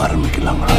ஆரம்பிக்கலாங்களா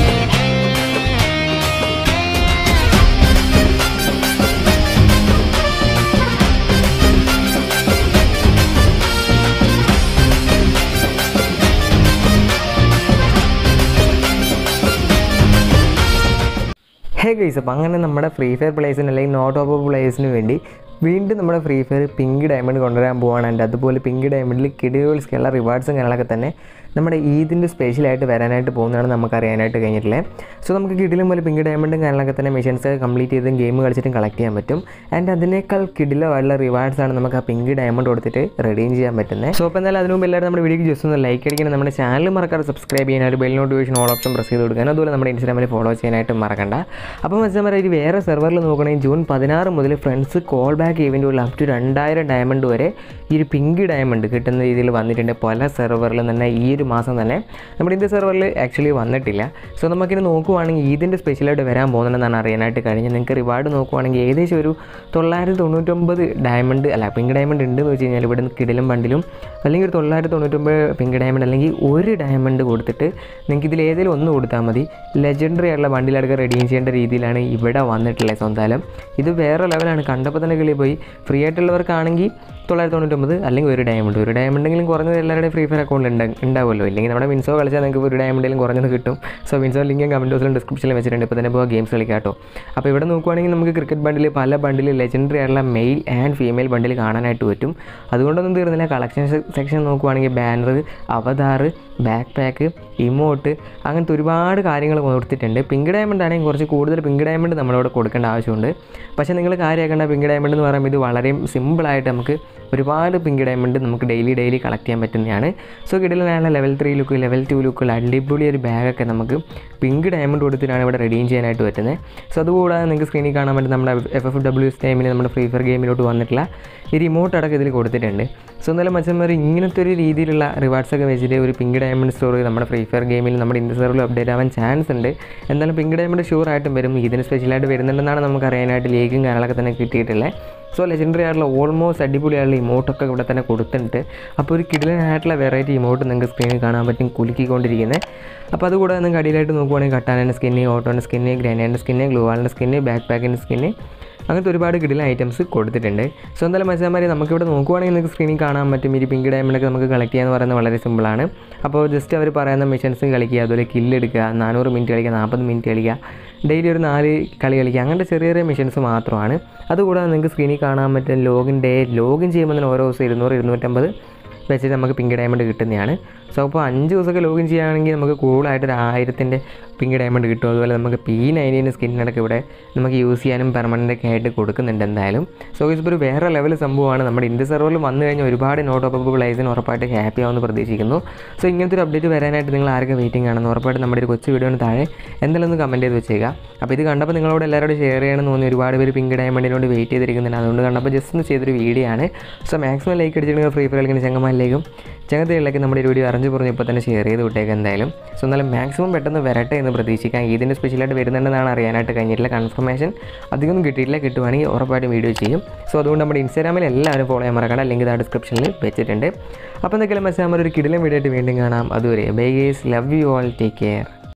hey guys അപ്പോൾ അങ്ങനെ നമ്മുടെ ഫ്രീ ഫയർ പ്ലേസിന് അല്ലെങ്കിൽ നോട്ട് ഓഫ് പ്ലേസിന് വേണ്ടി വീണ്ടും നമ്മുടെ ഫ്രീ ഫയർ പിങ്ക് ഡയമണ്ട് കൊണ്ടുവരാൻ പോവാണ് ആൻഡ് അതുപോലെ പിങ്ക് ഡയമണ്ടിൽ കിടികൾക്കുള്ള റിവാർഡ്സും കാര്യങ്ങളൊക്കെ തന്നെ നമ്മുടെ ഈദിൻ്റെ സ്പെഷ്യലായിട്ട് വരാനായിട്ട് പോകുന്നതാണ് നമുക്ക് അറിയാനായിട്ട് കഴിഞ്ഞിട്ടുള്ളത് സോ നമുക്ക് കിടിലും പോലെ പിങ്ക് ഡയമണ്ടും കാര്യങ്ങളൊക്കെ തന്നെ മിഷൻസ് കംപ്ലീറ്റ് ചെയ്തും ഗെയിം കളിച്ചിട്ടും കളക്ട് ചെയ്യാൻ പറ്റും ആൻഡ് അതിനേക്കാൾ കിടിലമായിട്ടുള്ള റിവാർഡ്സ് ആണ് നമുക്ക് ആ പിങ്ക് ഡയമണ്ട് കൊടുത്തിട്ട് റെഡീം ചെയ്യാൻ പറ്റുന്നത് സോ അപ്പോൾ എന്തായാലും അതിന് മുമ്പ് എല്ലാവരും നമ്മുടെ വീഡിയോക്ക് ജസ്റ്റ് ഒന്ന് ലൈക്ക് അടിക്കണം നമ്മുടെ ചാനൽ മറക്കാതെ സബ്സ്ക്രൈബ് ചെയ്യാനായിട്ട് bell notification all option press ചെയ്ത് കൊടുക്കാൻ അതുപോലെ നമ്മുടെ ഇൻസ്റ്റാഗ്രാമിൽ ഫോളോ ചെയ്യാനായിട്ട് മറക്കണ്ട അപ്പോൾ മച്ചാമാരെ ഇത് വേറെ സെർവറിൽ നോക്കണമെങ്കിൽ ജൂൺ പതിനാറ് മുതൽ ഫ്രണ്ട്സ് കോൾ ബാക്ക് ഇവൻറ്റുകളിൽ അപ് ടു രണ്ടായിരം ഡയമണ്ട് വരെ ഈ ഒരു പിങ്ക് ഡയമണ്ട് കിട്ടുന്ന രീതിയിൽ വന്നിട്ടുണ്ട് പല സെർവറിലും തന്നെ ഈ ഒരു മാസം തന്നെ നമ്മുടെ ഇന്ത്യ സെർവറിൽ ആക്ച്വലി വന്നിട്ടില്ല സോ നമുക്കിനി നോക്കുവാണെങ്കിൽ ഇതിൻ്റെ സ്പെഷ്യലായിട്ട് വരാൻ പോകുന്നതെന്നാണ് അറിയാനായിട്ട് കഴിഞ്ഞത് നിങ്ങൾക്ക് റിവാർഡ് നോക്കുവാണെങ്കിൽ ഏകദേശം ഒരു തൊള്ളായിരത്തി തൊണ്ണൂറ്റൊമ്പത് ഡയമണ്ട് അല്ല പിങ്ക് ഡയമണ്ട് ഉണ്ട് എന്ന് വെച്ച് കഴിഞ്ഞാൽ ഇവിടെ നിന്ന് കിടിലും ബണ്ടിലും അല്ലെങ്കിൽ ഒരു തൊള്ളായിരത്തി തൊണ്ണൂറ്റൊമ്പത് പിങ്ക് ഡയമണ്ട് അല്ലെങ്കിൽ ഒരു ഡയമണ്ട് കൊടുത്തിട്ട് നിങ്ങൾക്ക് ഇതിൽ ഏതെങ്കിലും ഒന്ന് കൊടുത്താൽ മതി ലെജൻഡറി ആയിട്ടുള്ള ബണ്ടിലടക്കം റെഡീം ചെയ്യേണ്ട രീതിയിലാണ് ഇവിടെ വന്നിട്ടുള്ളത് സ്വന്തം ഇത് വേറെ ലെവലാണ് കണ്ടപ്പോൾ തന്നെ കിളി പോയി ഫ്രീ ആയിട്ടുള്ളവർക്കാണെങ്കിൽ തൊള്ളായിരത്തി തൊണ്ണൂറ്റൊമ്പത് അല്ലെങ്കിൽ ഒരു ഡയമണ്ട് ഒരു ഡയമണ്ടെങ്കിലും കുറഞ്ഞത് എല്ലാവരുടെയും ഫ്രീ ഫയർ അക്കൗണ്ട് ഉണ്ട് ഉണ്ടാവുമല്ലോ ഇല്ലെങ്കിൽ നമ്മുടെ വിൻസോ കളിച്ചാൽ നിങ്ങൾക്ക് ഒരു ഡയമണ്ടെങ്കിലും കുറഞ്ഞത് കിട്ടും സോ വിൻസോ ലിങ്ക് കമൻറ്റ് ബോക്സിലും ഡിസ്ക്രിപ്ഷനിൽ വെച്ചിട്ടുണ്ട് ഇപ്പോൾ തന്നെ പോകാം ഗെയിംസ് കളിക്കാം കേട്ടോ അപ്പോൾ ഇവിടെ നോക്കുവാണെങ്കിൽ നമുക്ക് ക്രിക്കറ്റ് ബണ്ടിൽ പല ബണ്ടിൽ ലെജൻഡറി ആയിട്ടുള്ള മെയിൽ ആൻഡ് ഫീമെയിൽ ബണ്ടിൽ കാണാനായിട്ട് പറ്റും അതുകൊണ്ടൊന്നും തീർന്നില്ല കളക്ഷൻ സെക്ഷൻ നോക്കുവാണെങ്കിൽ banner avatar backpack emote അങ്ങനത്തെ ഒരുപാട് കാര്യങ്ങൾ കൊടുത്തിട്ടുണ്ട് പിങ്ക് ഡയമണ്ട് ആണെങ്കിൽ കുറച്ച് കൂടുതൽ പിങ്ക് ഡയമണ്ട് നമ്മളോട് കൊടുക്കേണ്ട ആവശ്യമുണ്ട് പക്ഷേ നിങ്ങൾ കാര്യമാക്കേണ്ട പിങ്ക് ഡയമണ്ട് എന്ന് പറയുമ്പോൾ ഇത് വളരെ സിമ്പിളായിട്ട് നമുക്ക് ഒരുപാട് പിങ്ക് ഡയമണ്ട് നമുക്ക് ഡെയിലി ഡെയിലി കളക്ട് ചെയ്യാൻ പറ്റുന്നതാണ് സോ കിടലിനാണ് level three look level two ലുക്കുള്ള അടിപൊളി ഒരു ബാഗൊക്കെ നമുക്ക് പിങ്ക് ഡയമണ്ട് കൊടുത്തിട്ടാണ് ഇവിടെ റെഡീം ചെയ്യാനായിട്ട് പറ്റുന്നത് സോ അതുകൂടാതെ നിങ്ങൾക്ക് സ്ക്രീനിൽ കാണാൻ പറ്റും നമ്മുടെ എഫ് എഫ് ഡബ്ല്യു എസ് ടൈമിൽ നമ്മുടെ ഫ്രീ ഫയർ ഗെയിമിലോട്ട് വന്നിട്ടുള്ള ഈ റിമോട്ട് അടക്കം ഇതിൽ കൊടുത്തിട്ടുണ്ട് സോ എന്നാലും മച്ചന്മാർ ഇങ്ങനത്തെ ഒരു രീതിയിലുള്ള റിവാർഡ്സ് ഒക്കെ വെച്ചിട്ട് ഒരു പിങ്ക് ഡയമണ്ട് സ്റ്റോറി നമ്മുടെ ഫ്രീ ഫയർ ഗെയിമിൽ നമ്മുടെ ഇന്ത്യ സെർവറിൽ അപ്ഡേറ്റ് ആവാൻ ചാൻസ് ഉണ്ട് എന്തായാലും പിങ്ക് ഡയമണ്ട് ഷുവർ ആയിട്ടും വരും ഇതിന് സ്പെഷ്യലായിട്ട് വരുന്നുണ്ടെന്നാണ് നമുക്ക് അറിയാനായിട്ട് ലീഗും കാര്യങ്ങളൊക്കെ തന്നെ കിട്ടിയിട്ടുള്ളത് സോ ലെജൻഡറി ആയിട്ടുള്ള ഓൾമോസ്റ്റ് അടിപൊളിയായിട്ടുള്ള ഇമോട്ടൊക്കെ ഇവിടെ തന്നെ കൊടുത്തിട്ടുണ്ട് അപ്പോൾ ഒരു കിടിലനായിട്ടുള്ള വെറൈറ്റി ഇമോട്ട് നിങ്ങൾക്ക് സ്ക്രീനിൽ കാണാൻ പറ്റും കുലുക്കിക്കൊണ്ടിരിക്കുന്നത് അപ്പോൾ അതുകൂടാതെ നിങ്ങൾക്ക് അടിയിലായിട്ട് നോക്കുവാണെങ്കിൽ കട്ടാനൻ്റെ സ്കിന്ന് ഓട്ടോൻ്റെ സ്കിന്ന് ഗ്രാനേൻ്റെ സ്കിന്ന് ഗ്ലൂവാളിൻ്റെ സ്കിന്ന് ബാക്ക് പാക്കിൻ്റെ സ്കിന്ന് അങ്ങനത്തെ ഒരുപാട് കിടില ഐറ്റംസ് കൊടുത്തിട്ടുണ്ട് സോ എന്തായാലും മത്സരമാരെ നമുക്കിവിടെ നോക്കുവാണെങ്കിൽ നിങ്ങൾക്ക് സ്ക്രീനിൽ കാണാൻ പറ്റും ഈ പിങ്ക് ഡയമണ്ടൊക്കെ നമുക്ക് കളക്ട് ചെയ്യാന്ന് പറയുന്നത് വളരെ സിമ്പിളാണ് അപ്പോൾ ജസ്റ്റ് അവർ പറയുന്ന മിഷൻസ് കളിക്കുക അതുപോലെ കില്ലെടുക്കുക നാനൂറ് മിനിറ്റ് കളിക്കുക നാൽപ്പത് മിനിറ്റ് കളിക്കുക ഡെയിലി ഒരു നാല് കളി കളിക്കുക അങ്ങനത്തെ ചെറിയ ചെറിയ മിഷൻസ് മാത്രമാണ് അതുകൂടാതെ നിങ്ങൾക്ക് സ്ക്രീനിൽ കാണാൻ പറ്റും ലോഗിൻ ഡേ ലോഗിൻ ചെയ്യുമ്പോൾ തന്നെ ഓരോ ദിവസം ഇരുന്നൂറ് ഇരുന്നൂറ്റമ്പത് വെച്ചിട്ട് നമുക്ക് പിങ്ക് ഡയമണ്ട് കിട്ടുന്നതാണ് സോ അപ്പോൾ അഞ്ച് ദിവസമൊക്കെ ലോഗിൻ ചെയ്യുകയാണെങ്കിൽ നമുക്ക് കൂടുതലായിട്ട് ഒരു ആയിരത്തിൻ്റെ പിങ്ക് ഡയമണ്ട് കിട്ടും അതുപോലെ നമുക്ക് പി നയൻറ്റീൻ്റെ സ്കിന്നടക്കം ഇവിടെ നമുക്ക് യൂസ് ചെയ്യാനും പെർമനൻ്റ് ഒക്കെ ആയിട്ട് കൊടുക്കുന്നുണ്ട് എന്തായാലും സോ ഇതിപ്പോൾ ഒരു വേറെ ലെവൽ സംഭവമാണ് നമ്മുടെ ഇന്ത്യ സെർവറിൽ വന്നു കഴിഞ്ഞാൽ ഒരുപാട് നോട്ട് ഓപ്പബിൾ പ്ലേസിന് ഉറപ്പായിട്ട് ഹാപ്പി ആവുമെന്ന് പ്രതീക്ഷിക്കുന്നു സോ ഇങ്ങനത്തെ ഒരു അപ്ഡേറ്റ് വരാനായിട്ട് നിങ്ങൾ ആരൊക്കെ വെയിറ്റിംഗ് ആണെന്ന് ഉറപ്പായിട്ട് നമ്മുടെ ഒരു കൊച്ചു വീഡിയോന് താഴെ എന്തെങ്കിലും ഒന്ന് കമൻറ്റ് ചെയ്ത് വെച്ചേക്കുക അപ്പോൾ ഇത് കണ്ടപ്പോൾ നിങ്ങളോട് എല്ലാവരോടും ഷെയർ ചെയ്യണമെന്ന് തോന്നി ഒരുപാട് പേര് പിങ്ക് ഡയമണ്ടിനോട് വെയിറ്റ് ചെയ്തിരിക്കുന്നുണ്ട് അതുകൊണ്ട് കണ്ടപ്പോൾ ജസ്റ്റ് ഒന്ന് ചെയ്തൊരു വീഡിയോ ആണ് സോ മാക്സിമം ലൈക്ക് അടിച്ചിട്ട് ഫ്രീ ഫയർ കളിക്കുന്ന ചങ്ങന്മാരിലേക്കും ചങ്ങത്തികളിലേക്ക് നമ്മുടെ ഈ വീഡിയോ അറിഞ്ഞു പറഞ്ഞ് ഇപ്പോൾ തന്നെ ഷെയർ ചെയ്ത് വിട്ടേക്ക് എന്തായാലും സോ എന്നാലും മാക്സിമം പെട്ടെന്ന് വരട്ടെ എന്ന് പ്രതീക്ഷിക്കാം ഇതിൻ്റെ സ്പെഷ്യലായിട്ട് വരുന്നുണ്ടെന്നാണ് അറിയാനായിട്ട് കഴിഞ്ഞിട്ടില്ല കൺഫർമേഷൻ അധികമൊന്നും കിട്ടിയിട്ടില്ല കിട്ടുവാണെങ്കിൽ ഉറപ്പായിട്ടും വീഡിയോ ചെയ്യും സോ അതുകൊണ്ട് നമ്മുടെ ഇൻസ്റ്റാഗ്രാമിൽ എല്ലാവരും ഫോളോ ചെയ്യാൻ മറക്കണ്ട ലിങ്ക് ആ ഡിസ്ക്രിപ്ഷനിൽ വെച്ചിട്ടുണ്ട് അപ്പോൾ എന്തെങ്കിലും മെസ്സേജ് ഒരു കിടിലം വീഡിയോ ആയിട്ട് വീണ്ടും കാണാം അതുവരെ bye guys love you all take care